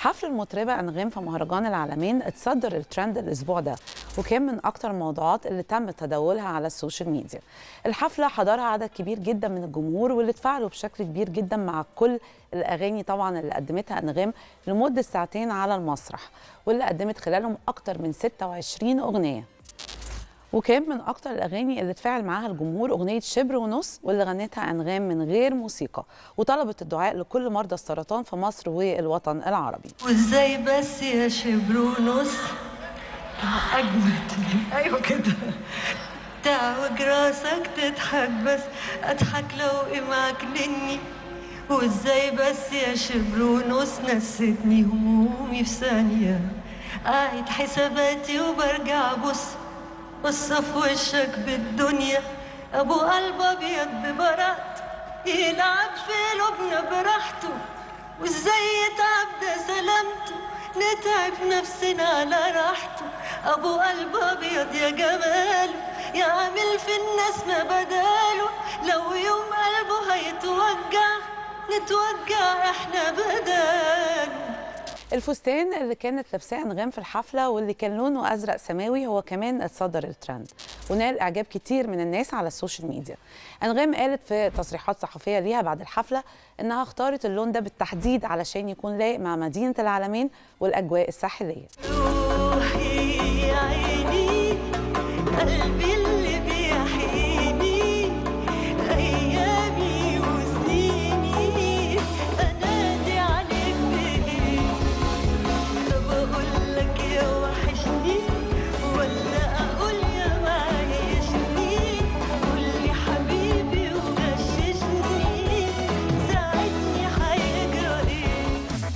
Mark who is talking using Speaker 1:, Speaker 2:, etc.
Speaker 1: حفل المطربة أنغام في مهرجان العالمين اتصدر الترند الأسبوع ده وكان من أكتر الموضوعات اللي تم تداولها على السوشيال ميديا الحفلة حضرها عدد كبير جدا من الجمهور واللي اتفاعلوا بشكل كبير جدا مع كل الأغاني طبعا اللي قدمتها أنغام لمدة ساعتين على المسرح واللي قدمت خلالهم أكتر من 26 أغنية وكان من اكتر الاغاني اللي اتفاعل معاها الجمهور اغنيه شبر ونص واللي غنتها انغام من غير موسيقى وطلبت الدعاء لكل مرضى السرطان في مصر والوطن العربي
Speaker 2: وازاي بس يا شبر ونص اجمد ايوه كده تعوج راسك تضحك بس اضحك لو معك مني وازاي بس يا شبر ونص نسيتني همومي في ثانية قاعد حساباتي وبرجع بص بص في وشك بالدنيا ابو قلب ابيض ببراءته يلعب في قلوبنا براحته وازاي يتعب ده سلامته نتعب نفسنا على راحته ابو قلب ابيض يا جماله يعمل في الناس ما بداله لو يوم قلبه هيتوجع نتوجع احنا بداله
Speaker 1: الفستان اللي كانت لابساه انغام في الحفله واللي كان لونه ازرق سماوي هو كمان اتصدر الترند ونال اعجاب كتير من الناس على السوشيال ميديا انغام قالت في تصريحات صحفيه ليها بعد الحفله انها اختارت اللون ده بالتحديد علشان يكون لايق مع مدينه العالمين والاجواء الساحليه